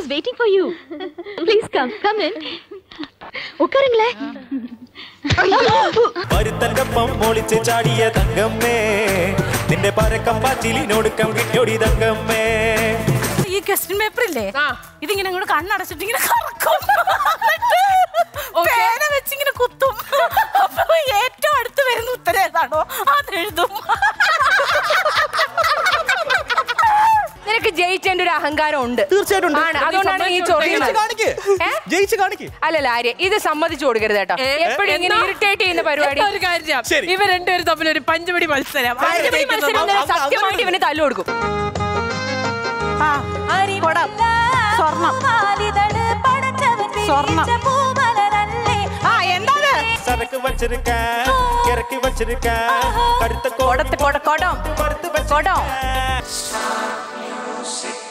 Is waiting for you please come come in உட்காருங்களேன் പരുത്തങ്കപ്പം ഒളിച്ച് ചാടിയ തങ്കമ്മേ നിന്റെ പരക്കം പാച്ചിലിനൊടുക്കം കിട്ടിയൊടി തങ്കമ്മേ ഈ ക്വസ്റ്റ്യൻ പേപ്പർ ഇല്ലേ ഇതിങ്ങനെ ഇങ്ങോട്ട് കണ്ണടച്ചിട്ട് ഇങ്ങനെ കറക്കും പേന വെച്ചിങ്ങനെ കുത്തും അപ്പൊ ഏറ്റവും അടുത്ത് വരുന്ന ഉത്തരം ഏതാണോ അത് എഴുതും നിനക്ക് ജയിച്ചതിന്റെ ഒരു അഹങ്കാരം ഉണ്ട് തീർച്ചയായിട്ടും ഉണ്ട്. ആണ് അതുകൊണ്ടാണ് നീ ചൊറിയുന്നത് ജയിച്ച് കാണിക്ക്. ഏ? ജയിച്ച് കാണിക്ക് അല്ലല്ല ആര്യ ഇത് സമ്മതിച്ചു കൊടുക്കരുത് കേട്ടോ എപ്പോഴും ഇങ്ങനെ ഇറിറ്റേറ്റ് ചെയ്യുന്ന പരിപാടി ഒരു കാര്യം ചെയ്യാം. ശരി. ഇവർ രണ്ടുപേരും തമ്മിൽ ഒരു പഞ്ചപടി മത്സരം ആര് പഞ്ചമണി ജയിക്കുന്നു മത്സരം നോക്കാം. ഇന്നലെ സത്യമായിട്ട് ഇവന് തല്ലു കൊടുക്കും ആ, കുടം. സ്വർണം സ്വർണം ആ എന്താണ് சரக்கு வச்சிருக்கேன் இறக்கி வச்சிருக்கேன் கடுத்த കൊടത്ത് കൊട കൊടം படுத்து കൊടം வச்சிருக்கேன்